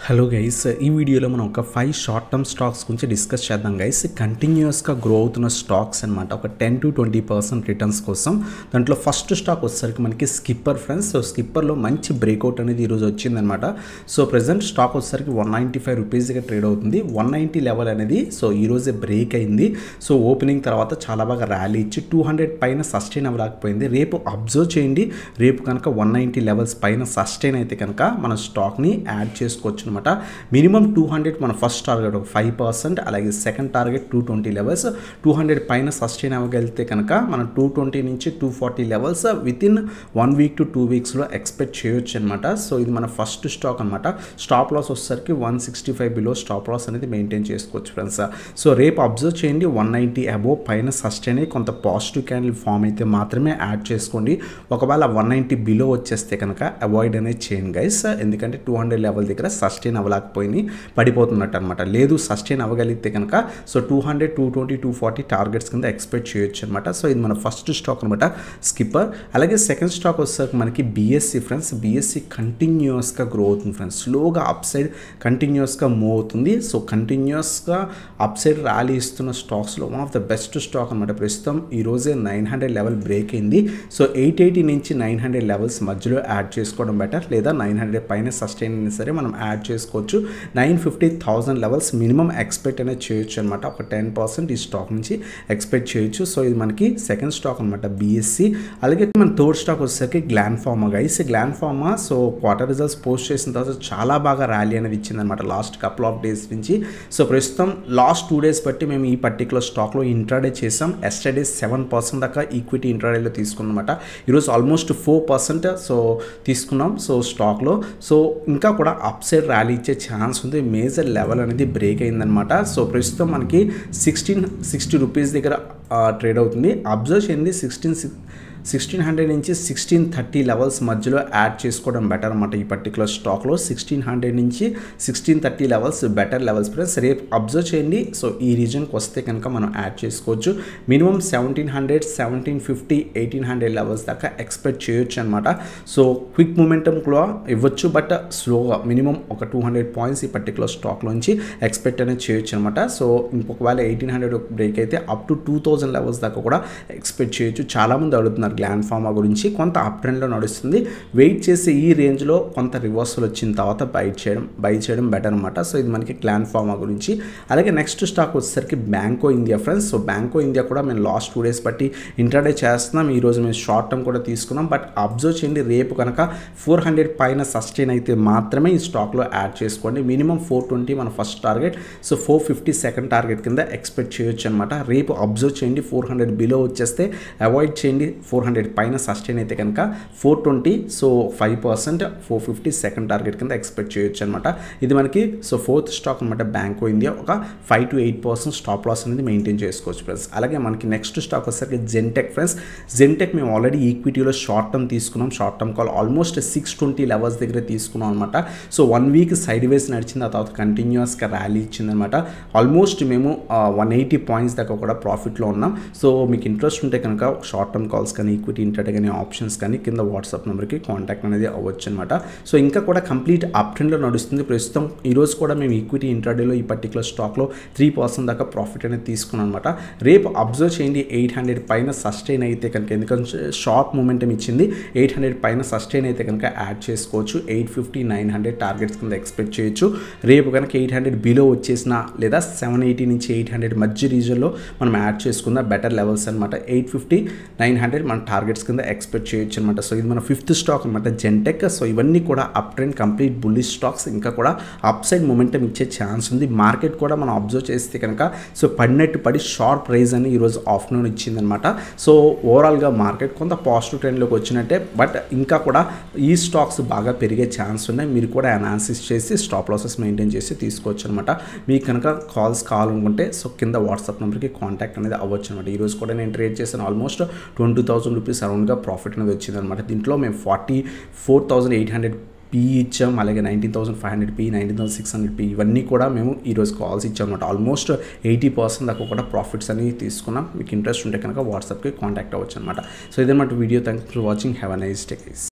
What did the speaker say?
hello guys ఈ వీడియోలో మనం ఒక ఫైవ్ షార్ట్ టర్మ్ స్టాక్స్ గురించి డిస్కస్ చేద్దాం గైస్ కంటిన్యూస్గా గ్రో అవుతున్న స్టాక్స్ అనమాట ఒక ten to twenty percent returns కోసం దాంట్లో ఫస్ట్ స్టాక్ వచ్చేసరికి మనకి స్కిప్పర్ ఫ్రెండ్స్ సో స్కిప్పర్లో మంచి బ్రేక్అవుట్ అనేది ఈరోజు వచ్చిందనమాట సో ప్రజెంట్ స్టాక్ వచ్చేసరికి వన్ నైంటీ ఫైవ్ రూపీస్గా ట్రేడ్ అవుతుంది వన్ నైంటీ లెవెల్ అనేది సో ఈరోజే బ్రేక్ అయింది సో ఓపెనింగ్ తర్వాత చాలా బాగా ర్యాలీ ఇచ్చి టూ హండ్రెడ్ పైన సస్టైన్ అవ్వలేకపోయింది రేపు అబ్జర్వ్ చేయండి రేపు కనుక వన్ నైంటీ లెవెల్స్ పైన సస్టైన్ అయితే కనుక మన స్టాక్ని యాడ్ చేసుకోవచ్చు అనమాట మినిమం టూ హండ్రెడ్ మన ఫస్ట్ టార్గెట్ ఒక ఫైవ్ పర్సెంట్ అలాగే second target two twenty levels two hundred పైన సస్టైన్ అవ్వగలిగితే కనుక మనం టూ ట్వంటీ నుంచి two forty levels with in one week to two వీక్స్లో ఎక్స్పెక్ట్ చేయొచ్చు అనమాట సో ఇది మన ఫస్ట్ స్టాక్ అనమాట స్టాప్ లాస్ వచ్చేసరికి one sixty five below stop loss అనేది మెయింటైన్ చేసుకోవచ్చు ఫ్రెండ్స్ సో రేపు అబ్జర్వ్ చేయండి వన్ నైంటీ అబోవ్ పైన సస్టైన్ అయ్యి కొంత పాజిటివ్ క్యాండిల్ ఫామ్ అయితే మాత్రమే యాడ్ చేసుకోండి ఒకవేళ వన్ నైంటీ బిలో వచ్చేస్తే కనుక అవాయిడ్ అనేది చేయండి గైస్ ఎందుకంటే టూ హండ్రెడ్ లెవెల్ దగ్గర సస్టైన్ అవ్వలేకపోయింది పడిపోతున్నట్టు అనమాట లేదు సస్టైన్ అవ్వగలిగితే కనుక so two hundred two twenty two forty targets కింద ఎక్స్పెక్ట్ చేయొచ్చు అనమాట సో ఇది మన ఫస్ట్ స్టాక్ అనమాట స్కిప్పర్ అలాగే సెకండ్ స్టాక్ వచ్చేసరికి మనకి బీఎస్సీ ఫ్రెండ్స్ బీఎస్సీ కంటిన్యూస్గా గ్రో అవుతుంది ఫ్రెండ్స్ స్లోగా అప్ సైడ్ కంటిన్యూస్గా మూవ్ అవుతుంది సో కంటిన్యూస్గా అప్ సైడ్ ర్యాలీ ఇస్తున్న స్టాక్స్లో one of the best stock అనమాట ప్రస్తుతం ఈరోజే నైన్ హండ్రెడ్ లెవెల్ బ్రేక్ అయింది సో ఎయిట్ ఎయిటీ నుంచి నైన్ హండ్రెడ్ లెవెల్స్ మధ్యలో యాడ్ చేసుకోవడం బెటర్ లేదా నైన్ హండ్రెడ్ పైన సస్టైన్ అయినా సరే మనం యాడ్ చేసుకోవచ్చు nine fifty thousand levels minimum expect అనేది చేయొచ్చు అనమాట ఒక టెన్ పర్సెంట్ ఈ స్టాక్ నుంచి ఎక్స్పెక్ట్ చేయొచ్చు సో ఇది మనకి సెకండ్ స్టాక్ అనమాట బీఎస్సీ అలాగే మన థర్డ్ స్టాక్ వచ్చేసరికి Gland Pharma guys Gland Pharma so quarter results post చేసిన తర్వాత చాలా బాగా ర్యాలీ అనేది ఇచ్చిందనమాట లాస్ట్ కపుల్ ఆఫ్ డేస్ నుంచి సో ప్రస్తుతం లాస్ట్ టూ డేస్ బట్టి మేము ఈ పర్టికులర్ స్టాక్లో ఇంట్రాడే చేసాం ఎస్టర్డే సెవెన్ పర్సెంట్ దాకా ఈక్విటీ ఇంట్రాడేలో తీసుకున్నమాట ఈరోజు ఆల్మోస్ట్ ఫోర్ పర్సెంట్ సో తీసుకున్నాం సో స్టాక్లో సో ఇంకా కూడా అప్ సైడ్ ర్యాలీ ఇచ్చే ఛాన్స్ ఉంది మేజర్ లెవెల్ అనేది బ్రేక్ అయిందనమాట సో ప్రస్తుతం మనకి సిక్స్టీన్ సిక్స్టీ రూపీస్ దగ్గర ట్రేడ్ అవుతుంది అబ్జర్వ్ చేయండి సిక్స్టీన్ సిక్స్టీన్ హండ్రెడ్ నుంచి సిక్స్టీన్ థర్టీ లెవెల్స్ మధ్యలో యాడ్ చేసుకోవడం బెటర్ అనమాట ఈ పర్టికులర్ స్టాక్లో సిక్స్టీన్ హండ్రెడ్ నుంచి sixteen thirty levels better levels friends రేపు అబ్జర్వ్ చేయండి సో ఈ రీజన్కి వస్తే కనుక మనం యాడ్ చేసుకోవచ్చు minimum seventeen hundred seventeen fifty eighteen hundred levels దాకా ఎక్స్పెక్ట్ చేయొచ్చు అనమాట సో క్విక్ మూమెంటం కూడా ఇవ్వచ్చు బట్ స్లోగా మినిమం ఒక టూ హండ్రెడ్ పాయింట్స్ ఈ పర్టికులర్ స్టాక్లోంచి ఎక్స్పెక్ట్ అనేది చేయొచ్చు అనమాట సో ఇంకొకవేళ ఎయిటీన్ హండ్రెడ్ బ్రేక్ అయితే up to two thousand levels దాకా కూడా ఎక్స్పెక్ట్ చేయొచ్చు చాలామంది అడుగుతున్నారు గ్లాండ్ ఫార్మా గురించి కొంత అప్ ట్రెండ్లో నడుస్తుంది వెయిట్ చేసి ఈ రేంజ్లో కొంత రివర్సల్ వచ్చిన తర్వాత బై చేయడం బై చేయడం బెటర్ అనమాట సో ఇది మనకి గ్లాండ్ ఫార్మా గురించి అలాగే నెక్స్ట్ స్టాక్ వచ్చేసరికి bank of India friends so bank of India కూడా మేము లాస్ట్ టూ డేస్ బట్టి ఇంటర్డే చేస్తున్నాం ఈరోజు మేము షార్ట్ టర్మ్ కూడా తీసుకున్నాం బట్ అబ్జర్వ్ చేయండి రేపు కనుక ఫోర్ హండ్రెడ్ పైన సస్టైన్ అయితే మాత్రమే ఈ స్టాక్లో యాడ్ చేసుకోండి మినిమం ఫోర్ ట్వంటీ మన first target so four fifty second target కింద ఎక్స్పెక్ట్ చేయొచ్చు అనమాట రేపు అబ్జర్వ్ చేయండి ఫోర్ హండ్రెడ్ బిలో వచ్చేస్తే అవాయిడ్ చేయండి ఫోర్ హండ్రెడ్ పైన సస్టైన్ అయితే కనుక four twenty so five percent four fifty second target కింద ఎక్స్పెక్ట్ చేయొచ్చు అనమాట ఇది మనకి సో ఫోర్త్ స్టాక్ అనమాట బ్యాంక్ ఇండియా ఒక five to eight percent stop loss అనేది మెయింటైన్ చేసుకోవచ్చు ఫ్రెండ్స్ అలాగే మనకి నెక్స్ట్ స్టాక్ వచ్చేసరికి జెన్టెక్ ఫ్రెండ్స్ జెన్టెక్ మేము ఆల్రెడీ ఈక్విటీలో షార్ట్ టర్మ్ తీసుకున్నాం short term call almost six twenty levels దగ్గర తీసుకున్నాం అనమాట so one week sideways నడిచింది ఆ తర్వాత కంటిన్యూస్గా ర్యాలీ ఇచ్చిందనమాట ఆల్మోస్ట్ మేము వన్ ఎయిటీ పాయింట్స్ దాకా కూడా ప్రాఫిట్లో ఉన్నాం సో మీకు ఇంట్రెస్ట్ ఉంటే కనుక షార్ట్ టర్మ్ కాల్స్ కానీ ఈక్విటీ ఇంటర్డే కానీ ఆప్షన్స్ కానీ కింద వాట్సాప్ నెంబర్కి కాంటాక్ట్ అనేది అవ్వచ్చు అనమాట సో ఇంకా కూడా కంప్లీట్ అప్ ట్రెండ్లో నడుస్తుంది ప్రస్తుతం ఈరోజు కూడా మేము ఈక్విటీ ఇంటర్డేలో ఈ పర్టికులర్ స్టాక్లో త్రీ పర్సెంట్ దాకా ప్రాఫిట్ అనేది తీసుకున్నాం అనమాట రేపు అబ్జర్వ్ చేయండి ఎయిట్ హండ్రెడ్ పైన సస్టైన్ అయితే కనుక ఎందుకంటే షార్ప్ మూమెంటం ఇచ్చింది ఎయిట్ హండ్రెడ్ పైన సస్టైన్ అయితే కనుక యాడ్ చేసుకోవచ్చు eight fifty nine hundred targets కింద ఎక్స్పెక్ట్ చేయొచ్చు రేపు కనుక ఎయిట్ హండ్రెడ్ బిలో వచ్చేసిన లేదా సెవెన్ ఎయిటీ నుంచి ఎయిట్ హండ్రెడ్ మధ్య రీజన్లో మనం యాడ్ చేసుకున్న బెటర్ లెవెల్స్ అనమాట ఎయిట్ ఫిఫ్టీ నైన్ హండ్రెడ్ మన టార్గెట్స్ కింద ఎక్స్పెక్ట్ చేయొచ్చు అనమాట సో ఇది మన ఫిఫ్త్ స్టాక్ అనమాట జెన్టెక్ సో ఇవన్నీ కూడా up trend complete bullish stocks ఇంకా కూడా అప్ సైడ్ మూమెంటం ఇచ్చే ఛాన్స్ ఉంది మార్కెట్ కూడా మనం అబ్జర్వ్ చేస్తే కనుక సో పడినట్టు పడి షార్ప్ రైజ్ అని ఈరోజు ఆఫ్టర్నూన్ ఇచ్చిందనమాట సో ఓవరాల్గా మార్కెట్ కొంత పాజిటివ్ ట్రెండ్లోకి వచ్చినట్టే బట్ ఇంకా కూడా ఈ స్టాక్స్ బాగా పెరిగే ఛాన్స్ ఉన్నాయి మీరు కూడా అనాలిసిస్ చేసి స్టాప్ లాసెస్ మెయింటైన్ చేసి తీసుకోవచ్చు అనమాట మీకు కనుక కాల్స్ కావాలనుకుంటే సో కింద వాట్సాప్ నెంబర్కి కాంటాక్ట్ అనేది అవ్వచ్చు అనమాట ఈరోజు కూడా నేను ట్రేడ్ చేశాను ఆల్మోస్ట్ ట్వంటీ థౌసండ్ రూపీస్ అరౌండ్గా ప్రాఫిట్ అనేది వచ్చిందనమాట దీంట్లో మేము forty four thousand eight hundred P ఇచ్చాం అలాగే nineteen thousand five hundred P nineteen thousand six hundred P ఇవన్నీ కూడా మేము ఈరోజు కాల్స్ ఇచ్చాం అనమాట ఆల్మోస్ట్ ఎయిటీ పర్సెంట్ దాకా కూడా ప్రాఫిట్స్ అనేవి తీసుకున్నాం మీకు ఇంట్రెస్ట్ ఉంటే కనుక వాట్సాప్కి కాంటాక్ట్ అవ్వచ్చు అనమాట సో ఇదన్నమాట video thanks for watching have a nice day